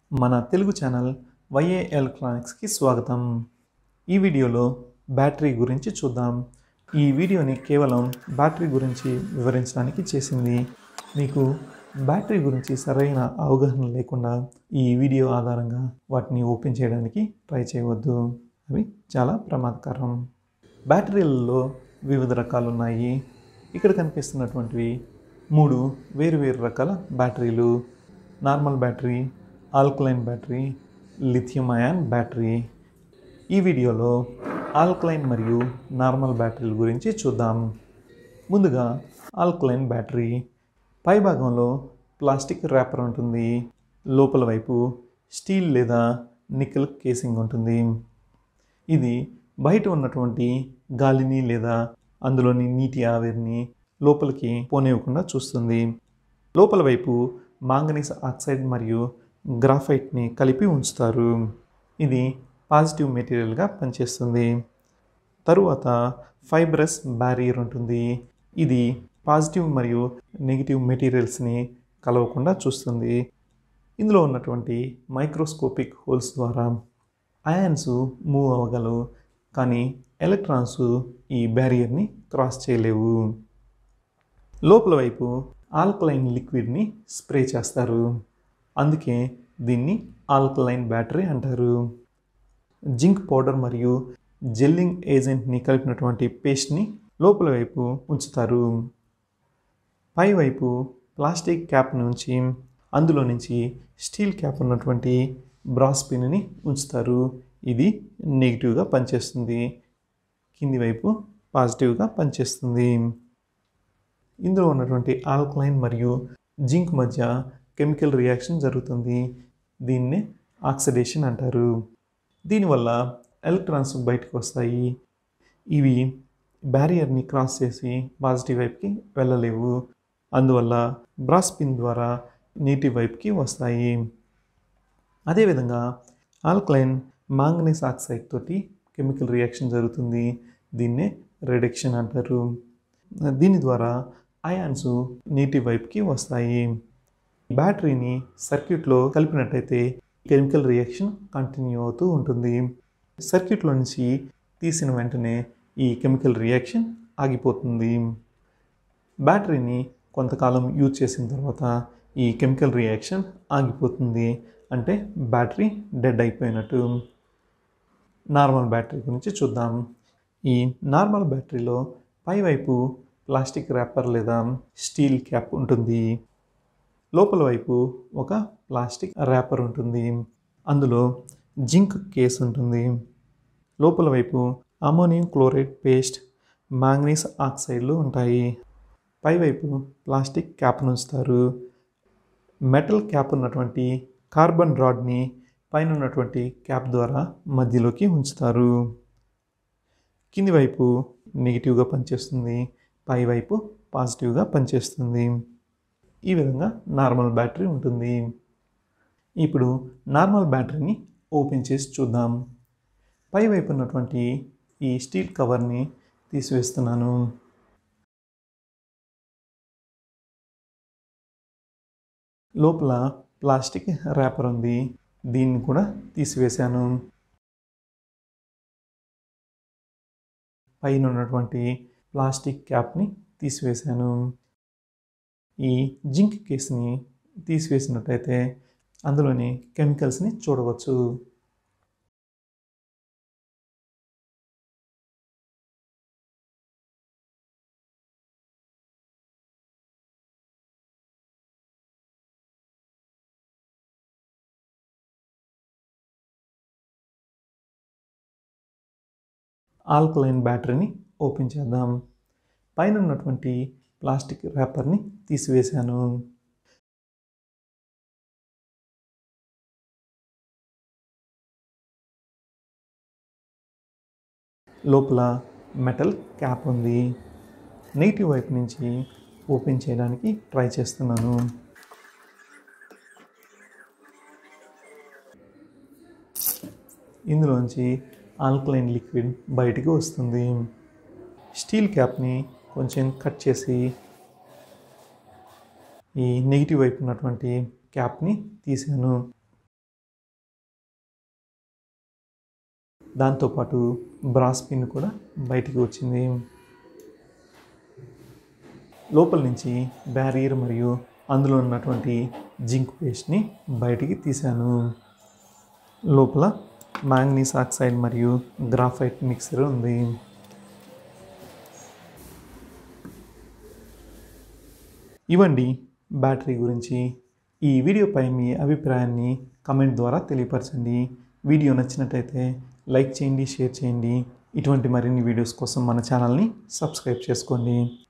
మన తెలుగు ఛానల్ వైఏ ఎలక్ట్రానిక్స్కి స్వాగతం ఈ వీడియోలో బ్యాటరీ గురించి చూద్దాం ఈ వీడియోని కేవలం బ్యాటరీ గురించి వివరించడానికి చేసింది మీకు బ్యాటరీ గురించి సరైన అవగాహన లేకుండా ఈ వీడియో ఆధారంగా వాటిని ఓపెన్ చేయడానికి ట్రై చేయవద్దు అవి చాలా ప్రమాదకరం బ్యాటరీలలో వివిధ రకాలు ఉన్నాయి ఇక్కడ కనిపిస్తున్నటువంటివి మూడు వేరు వేరు రకాల బ్యాటరీలు normal battery alkaline battery lithium ion battery ఈ వీడియోలో ఆల్కలైన్ మరియు నార్మల్ బ్యాటరీల గురించి చూద్దాం ముందుగా ఆల్కలైన్ బ్యాటరీ పై భాగంలో ప్లాస్టిక్ ర్యాపర్ ఉంటుంది లోపల వైపు స్టీల్ లేదా నికెల్ కేసింగ్ ఉంటుంది ఇది బయట ఉన్నటువంటి గాలిని లేదా అందులోని నీటి ఆవిరిని లోపలికి పోనివ్వకుండా చూస్తుంది లోపల వైపు మాంగనీస్ ఆక్సైడ్ మరియు గ్రాఫైట్ని కలిపి ఉంచుతారు ఇది పాజిటివ్ మెటీరియల్గా పనిచేస్తుంది తరువాత ఫైబ్రస్ బ్యారియర్ ఉంటుంది ఇది పాజిటివ్ మరియు నెగిటివ్ మెటీరియల్స్ని కలవకుండా చూస్తుంది ఇందులో ఉన్నటువంటి మైక్రోస్కోపిక్ హోల్స్ ద్వారా అయాన్స్ మూవ్ అవ్వగలవు కానీ ఎలక్ట్రాన్స్ ఈ బ్యారియర్ని క్రాస్ చేయలేవు లోపల వైపు ఆల్కలైన్ లిక్విడ్ని స్ప్రే చేస్తారు అందుకే దీన్ని ఆల్కలైన్ బ్యాటరీ అంటారు జింక్ పౌడర్ మరియు జెల్లింగ్ ఏజెంట్ని కలిపినటువంటి పేస్ట్ని లోపల వైపు ఉంచుతారు పై వైపు ప్లాస్టిక్ క్యాప్ నుంచి అందులో నుంచి స్టీల్ క్యాప్ ఉన్నటువంటి బ్రాస్ పిన్ని ఉంచుతారు ఇది నెగిటివ్గా పనిచేస్తుంది కింది వైపు పాజిటివ్గా పనిచేస్తుంది ఇందులో ఉన్నటువంటి ఆల్కలైన్ మరియు జింక్ మధ్య కెమికల్ రియాక్షన్ జరుగుతుంది దీన్నే ఆక్సిడేషన్ అంటారు దీనివల్ల ఎలక్ట్రాన్స్ బయటకు వస్తాయి ఇవి బ్యారియర్ని క్రాస్ చేసి పాజిటివ్ వైపుకి వెళ్ళలేవు అందువల్ల బ్రాస్ పిన్ ద్వారా నీటి వైపుకి వస్తాయి అదేవిధంగా ఆల్కలైన్ మాంగనీస్ ఆక్సైడ్ తోటి కెమికల్ రియాక్షన్ జరుగుతుంది దీన్నే రిడక్షన్ అంటారు దీని ద్వారా అయాన్స్ నీటి వైపుకి వస్తాయి బ్యాటరీని సర్క్యూట్లో కలిపినట్టయితే కెమికల్ రియాక్షన్ కంటిన్యూ అవుతూ ఉంటుంది సర్క్యూట్లో నుంచి తీసిన వెంటనే ఈ కెమికల్ రియాక్షన్ ఆగిపోతుంది బ్యాటరీని కొంతకాలం యూజ్ చేసిన తర్వాత ఈ కెమికల్ రియాక్షన్ ఆగిపోతుంది అంటే బ్యాటరీ డెడ్ అయిపోయినట్టు నార్మల్ బ్యాటరీ గురించి చూద్దాం ఈ నార్మల్ బ్యాటరీలో పైవైపు ప్లాస్టిక్ ర్యాపర్ లేదా స్టీల్ క్యాప్ ఉంటుంది లోపల వైపు ఒక ప్లాస్టిక్ ర్యాపర్ ఉంటుంది అందులో జింక్ కేస్ ఉంటుంది లోపల వైపు అమోనియం క్లోరైడ్ పేస్ట్ మాంగనీస్ ఆక్సైడ్లు ఉంటాయి పైవైపు ప్లాస్టిక్ క్యాప్ ఉంచుతారు మెటల్ క్యాప్ ఉన్నటువంటి కార్బన్ రాడ్ని పైన ఉన్నటువంటి క్యాప్ ద్వారా మధ్యలోకి ఉంచుతారు కింది వైపు నెగిటివ్గా పనిచేస్తుంది పైవైపు పాజిటివ్గా పనిచేస్తుంది ఈ విధంగా నార్మల్ బ్యాటరీ ఉంటుంది ఇప్పుడు నార్మల్ బ్యాటరీని ఓపెన్ చేసి చూద్దాం పై వైపు ఉన్నటువంటి ఈ స్టీల్ కవర్ని తీసివేస్తున్నాను లోపల ప్లాస్టిక్ ర్యాపర్ ఉంది దీన్ని కూడా తీసివేశాను పైన ఉన్నటువంటి ప్లాస్టిక్ క్యాప్ని తీసివేశాను ఈ జింక్ కేస్ని తీసివేసినట్టయితే అందులోని కెమికల్స్ని చూడవచ్చు ఆల్కలైన్ బ్యాటరీని ఓపెన్ చేద్దాం పైన ఉన్నటువంటి ప్లాస్టిక్ ర్యాపర్ని తీసివేశాను లోపల మెటల్ క్యాప్ ఉంది నెగిటివ్ వైపు నుంచి ఓపెన్ చేయడానికి ట్రై చేస్తున్నాను ఇందులోంచి ఆల్కలైన్ లిక్విడ్ బయటికి వస్తుంది స్టీల్ క్యాప్ని కొంచెం కట్ చేసి ఈ నెగిటివ్ వైపు ఉన్నటువంటి క్యాప్ని తీసాను దాంతోపాటు బ్రాస్ పిన్ కూడా బయటికి వచ్చింది లోపల నుంచి బ్యారియర్ మరియు అందులో ఉన్నటువంటి జింక్ పేస్ట్ని బయటికి తీశాను లోపల మ్యాంగనీస్ ఆక్సైడ్ మరియు గ్రాఫైట్ మిక్సర్ ఉంది ఇవండి బ్యాటరీ గురించి ఈ వీడియోపై మీ అభిప్రాయాన్ని కమెంట్ ద్వారా తెలియపరచండి వీడియో నచ్చినట్టయితే లైక్ చేయండి షేర్ చేయండి ఇటువంటి మరిన్ని వీడియోస్ కోసం మన ఛానల్ని సబ్స్క్రైబ్ చేసుకోండి